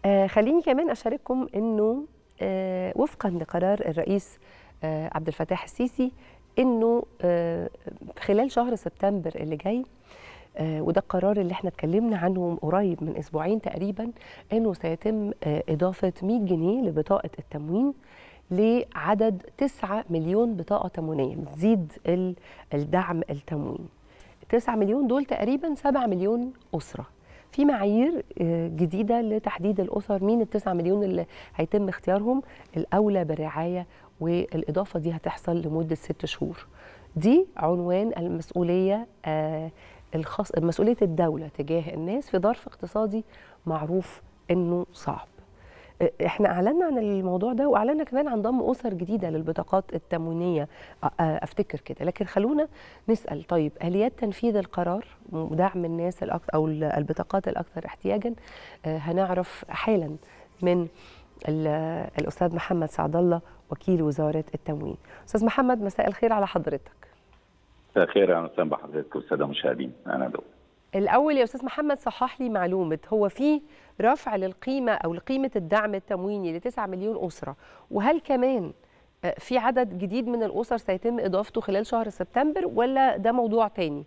آه خليني كمان اشارككم انه آه وفقا لقرار الرئيس آه عبد الفتاح السيسي انه آه خلال شهر سبتمبر اللي جاي آه وده القرار اللي احنا اتكلمنا عنه قريب من اسبوعين تقريبا انه سيتم آه اضافه 100 جنيه لبطاقه التموين لعدد 9 مليون بطاقه تموينيه بتزيد الدعم التموين 9 مليون دول تقريبا 7 مليون اسره في معايير جديده لتحديد الاسر مين ال 9 مليون اللي هيتم اختيارهم الاولى بالرعايه والاضافه دي هتحصل لمده ست شهور دي عنوان المسؤوليه الخاص مسؤوليه الدوله تجاه الناس في ظرف اقتصادي معروف انه صعب احنا اعلنا عن الموضوع ده واعلنا كمان عن ضم اسر جديده للبطاقات التموينيه افتكر كده لكن خلونا نسال طيب اليات تنفيذ القرار ودعم الناس الأكثر او البطاقات الاكثر احتياجا هنعرف حالا من الاستاذ محمد سعد الله وكيل وزاره التموين استاذ محمد مساء الخير على حضرتك مساء الخير اهلا وسهلا بحضرتك والساده المشاهدين انا دول الاول يا استاذ محمد صحح لي معلومه هو في رفع للقيمه او لقيمه الدعم التمويني ل 9 مليون اسره وهل كمان في عدد جديد من الاسر سيتم اضافته خلال شهر سبتمبر ولا ده موضوع تاني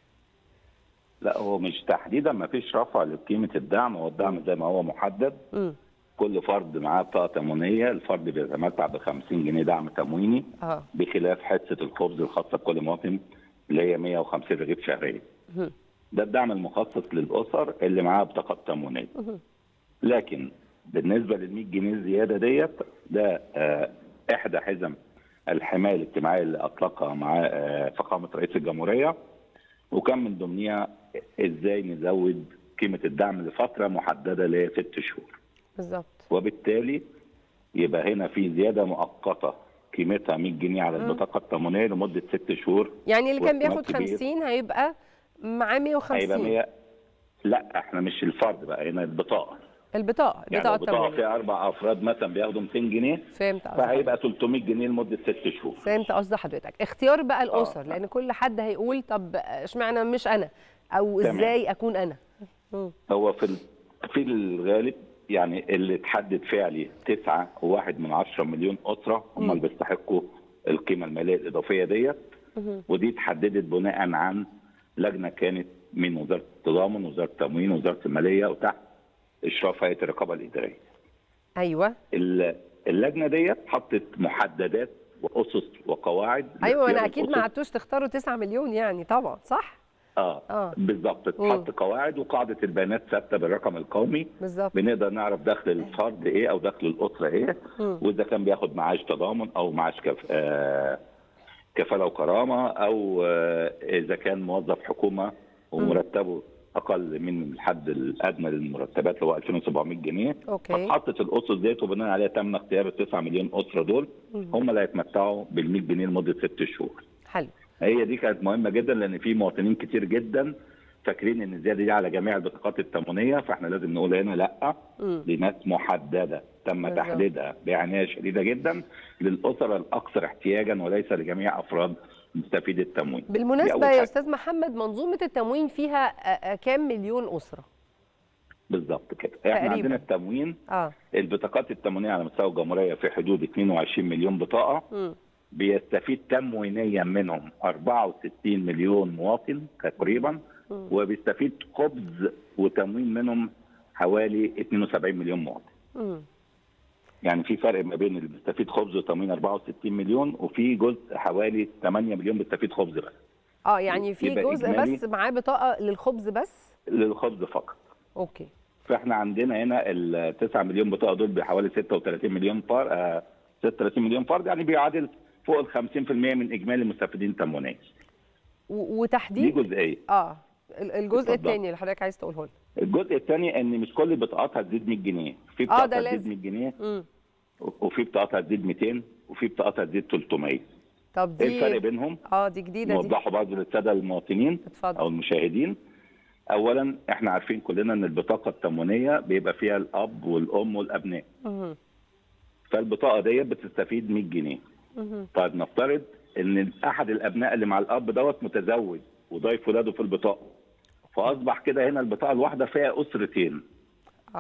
لا هو مش تحديدا ما فيش رفع لقيمه الدعم هو الدعم زي ما هو محدد م. كل فرد معاه بطاقه تموينيه الفرد بيتمتع ب 50 جنيه دعم تمويني آه. بخلاف حصه الخبز الخاصه بكل مواطن اللي هي 150 رغيف شهريا ده الدعم المخصص للاسر اللي معاها بطاقات تموينيه لكن بالنسبه لل 100 جنيه الزياده ديت ده آه احدى حزم الحمايه الاجتماعيه اللي اطلقها مع آه فخامه رئيس الجمهوريه وكان من ضمنها ازاي نزود قيمه الدعم لفتره محدده اللي هي ست شهور. بالظبط. وبالتالي يبقى هنا في زياده مؤقته قيمتها 100 جنيه على البطاقه التموينيه لمده ست شهور. يعني اللي كان بياخد 50 هيبقى معاه 150 هيبقى 100 لا احنا مش الفرد بقى هنا البطاقه البطاقه يعني البطاقه البطاقه فيها اربع افراد مثلا بياخدوا 200 جنيه فهمت قصدك فهيبقى 300 جنيه لمده ست شهور فهمت قصد حضرتك اختيار بقى الاسر آه. لان كل حد هيقول طب اشمعنى مش انا او تمام. ازاي اكون انا م. هو في في الغالب يعني اللي اتحدد فعلي 9 وواحد من 10 مليون اسره هم اللي بيستحقوا القيمه الماليه الاضافيه ديت ودي اتحددت بناء عن لجنه كانت من وزاره التضامن وزاره التموين وزاره الماليه وتحت اشراف هيئه الرقابه الاداريه. ايوه اللجنه ديت حطت محددات واسس وقواعد ايوه انا اكيد ما قعدتوش تختاروا 9 مليون يعني طبعا صح؟ اه, آه. بالظبط اتحط قواعد وقاعده البيانات ثابته بالرقم القومي بالظبط بنقدر نعرف دخل الفرد ايه او دخل الاسره ايه واذا كان بياخد معاش تضامن او معاش كف... آه كفاله وكرامه او آه اذا كان موظف حكومه ومرتبه اقل من الحد الادنى للمرتبات اللي هو 2700 جنيه اوكي فاتحطت الاسس ديت وبناء عليها تم اختيار ال 9 مليون اسره دول هم اللي هيتمتعوا بال 100 جنيه لمده ست شهور. حلو هي دي كانت مهمه جدا لان في مواطنين كتير جدا فاكرين ان الزياده دي على جميع البطاقات التموينيه فاحنا لازم نقول هنا لا دي ناس محدده تم بالظبط. تحديدها بعنايه شديده جدا للاسر الاكثر احتياجا وليس لجميع افراد مستفيد التموين دي بالمناسبه أول يا حاجة. استاذ محمد منظومه التموين فيها آه، آه، كام مليون اسره؟ بالظبط كده احنا تقريباً. عندنا التموين اه البطاقات التموينيه على مستوى الجمهوريه في حدود 22 مليون بطاقه مم. بيستفيد تموينيا منهم 64 مليون مواطن تقريبا وبيستفيد خبز وتموين منهم حوالي 72 مليون مواطن مم. يعني في فرق ما بين اللي بيستفيد خبز وتموين 64 مليون وفي جزء حوالي 8 مليون بيستفيد خبز بس اه يعني في يبقى جزء إجمالي- بس معاه بطاقه للخبز بس؟ للخبز فقط اوكي فاحنا عندنا هنا ال 9 مليون بطاقه دول بحوالي 36 مليون فرد آه 36 مليون فرد يعني بيعادل فوق ال 50% من اجمالي المستفيدين تموينيا و- دي وتحديد جزئيه اه ال- الجزء اتفضل. الثاني اللي حضرتك عايز تقوله لنا الجزء الثاني ان مش كل البطاقات هتزيد 100 جنيه في آه، بطاقات ده هتزيد لازم. 100 جنيه مم. وفي بطاقات هتزيد 200 وفي بطاقات هتزيد 300 طب ايه دي الفرق بينهم اه دي جديده دي نوضحه برضه للساده المواطنين اتفضل. او المشاهدين اولا احنا عارفين كلنا ان البطاقه التموينيه بيبقى فيها الاب والام والابناء مهم. فالبطاقه ديت بتستفيد 100 جنيه مهم. طيب نفترض ان احد الابناء اللي مع الاب دوت متزوج وضايف ولاده في البطاقه فاصبح كده هنا البطاقه الواحده فيها اسرتين اه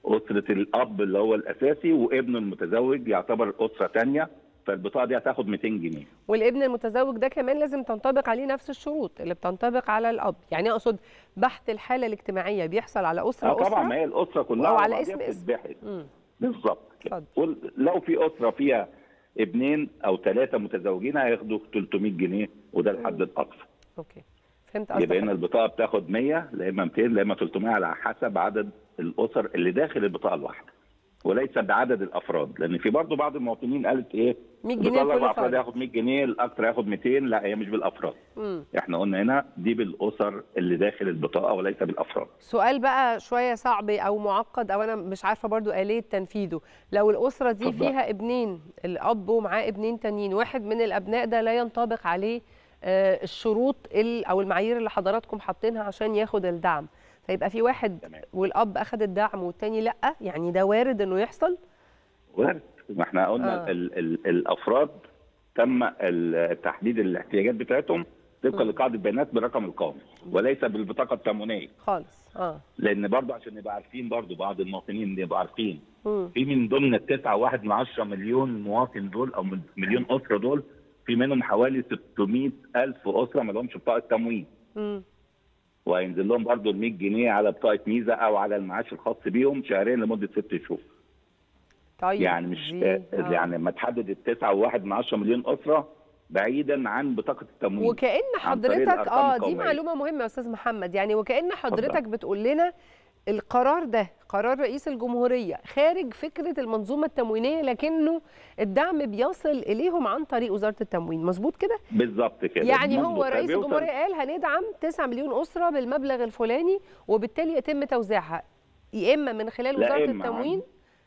اسره الاب اللي هو الاساسي وابنه المتزوج يعتبر اسره ثانيه فالبطاقه دي هتاخد 200 جنيه والابن المتزوج ده كمان لازم تنطبق عليه نفس الشروط اللي بتنطبق على الاب يعني اقصد بحث الحاله الاجتماعيه بيحصل على اسره اه طبعا اسره ما هي الاسره كلها أو على بعضيها اسم اسم. بتتبحث مم. بالظبط كده اتفضل. لو في اسره فيها ابنين او ثلاثه متزوجين هياخدوا 300 جنيه وده الحد الاقصى اوكي فهمت يبقى هنا قصدك البطاقه بتاخد 100 لا اما 200 لا اما 300 على حسب عدد الاسر اللي داخل البطاقه الواحده وليس بعدد الافراد لان في برضه بعض المواطنين قالت ايه 100 جنيه البطاقه لكل الاربع افراد فرد. ياخد 100 جنيه الاكثر ياخد 200 لا هي مش بالافراد مم. احنا قلنا هنا دي بالاسر اللي داخل البطاقه وليس بالافراد سؤال بقى شويه صعب او معقد او انا مش عارفه برضو اليه تنفيذه لو الاسره دي اتفضل. فيها ابنين الاب ومعاه ابنين تانيين واحد من الابناء ده لا ينطبق عليه آه، الشروط ال- او المعايير اللي حضراتكم حاطينها عشان ياخد الدعم فيبقى في واحد تمام. والاب اخد الدعم والتاني لا يعني ده وارد انه يحصل وارد ما احنا قلنا آه. آه. ال ال الافراد تم ال- تحديد الاحتياجات بتاعتهم طبقا لقاعده بيانات بالرقم القومي وليس بالبطاقه التموينيه خالص اه لان برضه عشان نبقى عارفين برضه بعض المواطنين يبقوا عارفين مم. في من ضمن التسعة واحد من عشرة مليون مواطن دول او من- مليون اسره دول في منهم حوالي 600 الف اسره ما لهمش بطاقه تموين مم. وهينزل لهم برضه ال 100 جنيه على بطاقه ميزه او على المعاش الخاص بيهم شهرين لمده ست شهور طيب يعني مش دي- آه. يعني لما تحدد التسعة وواحد من عشرة مليون أسرة بعيدا عن بطاقة التموين وكأن عن طريق حضرتك الأرقام اه دي القومية. معلومة مهمة يا أستاذ محمد يعني وكأن حضرتك بتقول لنا القرار ده قرار رئيس الجمهورية خارج فكرة المنظومة التموينية لكنه الدعم بيصل إليهم عن طريق وزارة التموين مظبوط كده؟ بالظبط كده يعني منذ- هو رئيس فبيوصل- الجمهورية قال هندعم 9 مليون أسرة بالمبلغ الفلاني وبالتالي يتم توزيعها يا إما من خلال لا وزارة إما عن- التموين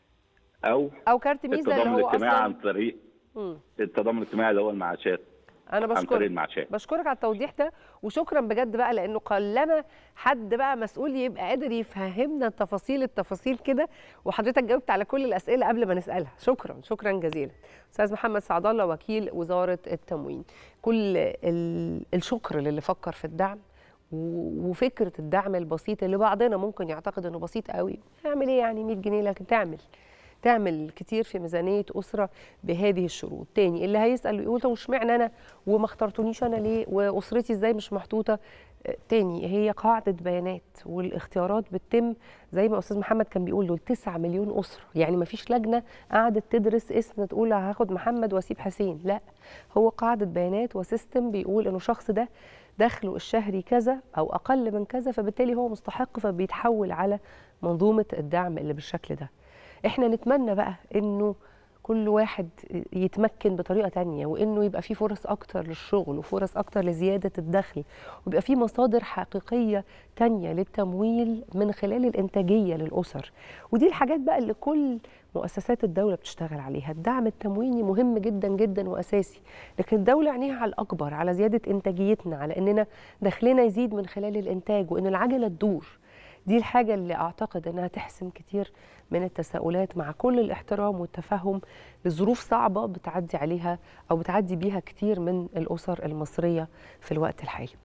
أو أو كارت ميزة اللي التضامن هو الاجتماعي عن أصلا طريق مم. التضامن الاجتماعي اللي هو المعاشات أنا عن طريق بشكرك المعاشات بشكرك على التوضيح ده وشكرا بجد بقى لانه قلما حد بقى مسؤول يبقى قادر يفهمنا التفاصيل التفاصيل كده وحضرتك جاوبت على كل الاسئله قبل ما نسالها شكرا شكرا جزيلا استاذ محمد سعد الله وكيل وزاره التموين كل ال- الشكر للي فكر في الدعم و- وفكره الدعم البسيط اللي بعضنا ممكن يعتقد انه بسيط قوي هيعمل ايه يعني 100 جنيه لكن تعمل تعمل كتير في ميزانيه اسره بهذه الشروط تاني اللي هيسال ويقول طب اشمعنى انا وما اخترتونيش انا ليه واسرتي ازاي مش محطوطه آه، تاني هي قاعده بيانات والاختيارات بتتم زي ما استاذ محمد كان بيقول دول 9 مليون اسره يعني ما فيش لجنه قعدت تدرس اسم تقول هاخد محمد واسيب حسين لا هو قاعده بيانات وسيستم بيقول انه الشخص ده دخله الشهري كذا او اقل من كذا فبالتالي هو مستحق فبيتحول على منظومه الدعم اللي بالشكل ده احنا نتمنى بقى انه كل واحد يتمكن بطريقه تانية وانه يبقى في فرص اكتر للشغل وفرص اكتر لزياده الدخل ويبقى في مصادر حقيقيه تانية للتمويل من خلال الانتاجيه للاسر ودي الحاجات بقى اللي كل مؤسسات الدوله بتشتغل عليها الدعم التمويني مهم جدا جدا واساسي لكن الدوله عينيها على الاكبر على زياده انتاجيتنا على اننا دخلنا يزيد من خلال الانتاج وان العجله تدور دي الحاجة اللي أعتقد أنها تحسم كتير من التساؤلات مع كل الاحترام والتفهم لظروف صعبة بتعدي عليها أو بتعدي بيها كتير من الأسر المصرية في الوقت الحالي